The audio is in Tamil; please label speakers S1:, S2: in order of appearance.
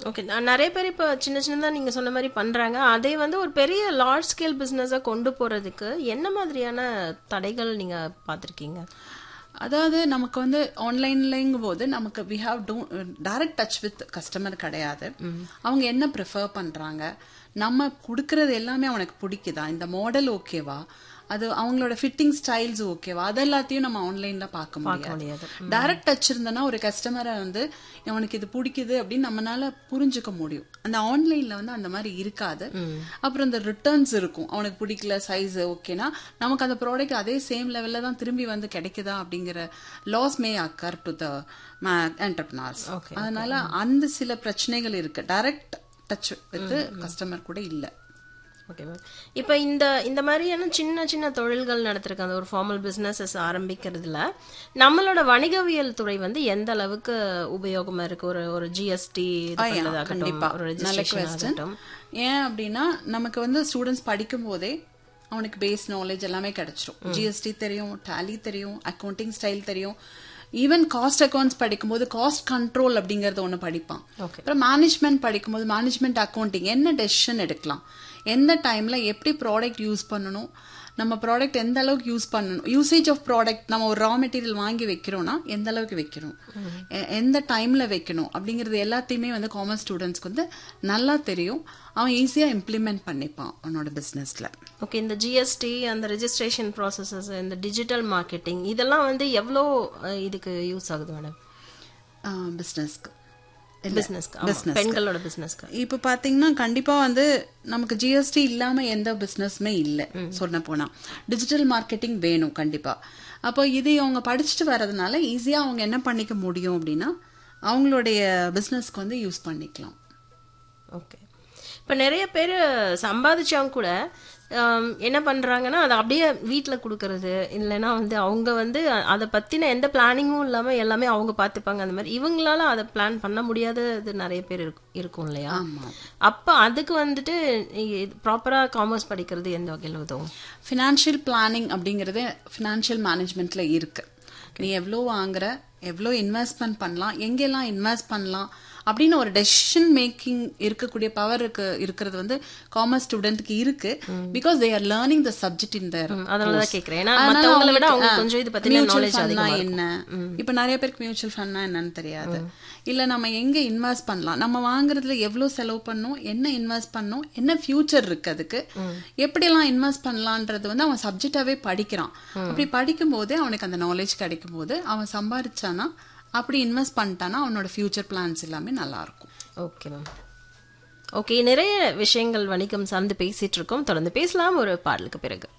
S1: ஓகே நிறைய பேர் இப்போ சின்ன சின்னதா நீங்க சொன்ன மாதிரி பண்றாங்க அதை வந்து ஒரு பெரிய லார்ஜ் ஸ்கேல் பிசினஸா கொண்டு போறதுக்கு என்ன மாதிரியான தடைகள் நீங்க பார்த்திருக்கீங்க
S2: அதாவது நமக்கு வந்து ஆன்லைன்லங்கும் போது நமக்கு we have to direct touch with customer கிடையாது அவங்க என்ன ப்ரிஃபர் பண்றாங்க நம்ம கொடுக்கறது எல்லாமே அவனுக்கு பிடிக்குதா இந்த மாடல் ஓகேவா அது அவங்களோட ஃபிட்டிங் ஸ்டைல்ஸ் ஓகேவா அது எல்லாத்தையும் நம்ம ஆன்லைன்ல பார்க்க முடியாது
S1: முடியாது.
S2: டைரக்ட் டச் இருந்தனா ஒரு கஸ்டமரை வந்து அவனுக்கு இது பிடிக்குது அப்படின்னு நம்மனால புரிஞ்சுக்க முடியும் அந்த ஆன்லைன்ல வந்து அந்த மாதிரி இருக்காது அப்புறம் இந்த ரிட்டர்ன்ஸ் இருக்கும் அவனுக்கு பிடிக்கல சைஸ் ஓகேனா நமக்கு அந்த ப்ராடக்ட் அதே சேம் லெவல்ல தான் திரும்பி வந்து கிடைக்குதா அப்படிங்கிற loss may occur to the entrepreneurs
S1: Okay,
S2: அதனால அந்த சில பிரச்சனைகள் இருக்கு டைரக்ட் டச் வித் கஸ்டமர் கூட இல்ல
S1: ஓகே மேம் இப்போ இந்த இந்த மாதிரியான சின்ன சின்ன தொழில்கள் நடத்திருக்க அந்த ஒரு ஃபார்மல் பிஸ்னஸஸ் ஆரம்பிக்கிறதுல நம்மளோட வணிகவியல் துறை வந்து எந்த அளவுக்கு உபயோகமா இருக்கு ஒரு ஒரு ஜிஎஸ்டி
S2: கண்டிப்பா
S1: ஒரு
S2: நல்ல
S1: ரெஜிஸ்ட்ரேஷன்
S2: கொஸ்டின்
S1: ஆகட்டும்
S2: ஏன் அப்படின்னா நமக்கு வந்து ஸ்டூடெண்ட்ஸ் படிக்கும் போதே அவனுக்கு பேஸ் நாலேஜ் எல்லாமே கிடைச்சிரும் ஜிஎஸ்டி தெரியும் டேலி தெரியும் அக்கௌண்டிங் ஸ்டைல் தெரியும் ஈவன் காஸ்ட் அக்கௌண்ட்ஸ் படிக்கும்போது காஸ்ட் கண்ட்ரோல் அப்படிங்கறது ஒண்ணு படிப்பான்
S1: Okay.
S2: அப்புறம் மேனேஜ்மெண்ட் படிக்கும்போது மேனேஜ்மெண்ட் அக்கௌண்டிங் என்ன டெசிஷன் எடுக்கலாம் எந்த டைம்ல எப்படி ப்ராடக்ட் யூஸ் பண்ணணும் நம்ம ப்ராடக்ட் எந்த அளவுக்கு யூஸ் பண்ணணும் யூசேஜ் ஆஃப் ப்ராடக்ட் நம்ம ஒரு ரா மெட்டீரியல் வாங்கி வைக்கிறோம்னா எந்த அளவுக்கு வைக்கணும் எ- எந்த டைம்ல வைக்கணும் அப்படிங்கிறது எல்லாத்தையுமே வந்து காமர்ஸ் ஸ்டூடெண்ட்ஸ்க்கு வந்து நல்லா தெரியும் அவன் ஈஸியா இம்ப்ளிமெண்ட் பண்ணிப்பான் அவனோட பிசினஸ்ல
S1: ஓகே இந்த ஜிஎஸ்டி அந்த ரெஜிஸ்ட்ரேஷன் ப்ராசஸஸ் இந்த டிஜிட்டல் மார்க்கெட்டிங் இதெல்லாம் வந்து எவ்வளோ அஹ், இதுக்கு யூஸ் ஆகுது மேடம்
S2: பிசினஸ்க்கு
S1: பிசினஸ்க்கு பெண்களோட பிசினஸ்க்கு
S2: இப்போ பாத்தீங்கன்னா கண்டிப்பா வந்து நமக்கு ஜிஎஸ்டி இல்லாம எந்த பிசினஸ்மே இல்ல சொன்ன போனா டிஜிட்டல் மார்க்கெட்டிங் வேணும் கண்டிப்பா அப்போ இது அவங்க படிச்சுட்டு வர்றதுனால ஈஸியா அவங்க என்ன பண்ணிக்க முடியும் அப்படின்னா அவங்களுடைய பிசினஸ்க்கு வந்து யூஸ் பண்ணிக்கலாம்
S1: ஓகே இப்போ நிறைய பேர் சம்பாதிச்சவங்க கூட ஆம், என்ன பண்றாங்கன்னா அதை அப்படியே வீட்டில் கொடுக்கறது இல்லைன்னா வந்து அவங்க வந்து அதை பத்தின எந்த பிளானிங்கும் இல்லாம எல்லாமே அவங்க பார்த்துப்பாங்க அந்த மாதிரி இவங்களால அதை பிளான் பண்ண முடியாதது நிறைய பேர் இருக்கும் இருக்கும் இல்லையா
S2: ஆமா
S1: அப்ப அதுக்கு வந்துட்டு ப்ராப்பரா காமர்ஸ் படிக்கிறது எந்த வகையில் உதவும்
S2: ஃபினான்ஷியல் பிளானிங் அப்படிங்கிறது ஃபினான்ஷியல் மேனேஜ்மெண்ட்ல இருக்கு நீ எவ்வளோ வாங்குற எவ்வளோ இன்வெஸ்ட்மெண்ட் பண்ணலாம் எங்கெல்லாம் இன்வெஸ்ட் பண்ணலாம் அப்படின்னு ஒரு டெசிஷன் மேக்கிங் இருக்கக்கூடிய பவர் இருக்கு இருக்கிறது வந்து காமர்ஸ் ஸ்டூடெண்ட்க்கு இருக்கு because they are learning the subject in there
S1: அதனால தான் கேட்கிறேன் ஏன்னா மத்தவங்கள விட அவங்களுக்கு கொஞ்சம் இது பத்தின நாலேஜ் அதிகமா இருக்கும்
S2: என்ன இப்ப நிறைய பேருக்கு மியூச்சுவல் ஃபண்ட்னா என்னன்னு தெரியாது இல்ல நம்ம எங்க இன்வெஸ்ட் பண்ணலாம் நம்ம வாங்குறதுல எவ்வளவு செலவு பண்ணணும் என்ன இன்வெஸ்ட் பண்ணணும் என்ன ஃபியூச்சர் இருக்கு அதுக்கு எப்படியெல்லாம் இன்வெஸ்ட் பண்ணலான்றது வந்து அவன் சப்ஜெக்டாவே படிக்கிறான் அப்படி படிக்கும் போதே அவனுக்கு அந்த நாலேஜ் கிடைக்கும் போது அவன் சம்பாரிச்சானா அப்படி இன்வெஸ்ட் பண்ணிட்டானா அவனோட ஃபியூச்சர் பிளான்ஸ் எல்லாமே நல்லா இருக்கும்
S1: ஓகே மேம் ஓகே நிறைய விஷயங்கள் வணிகம் சார்ந்து பேசிட்டு இருக்கோம் தொடர்ந்து பேசலாம் ஒரு பாடலுக்கு பிறகு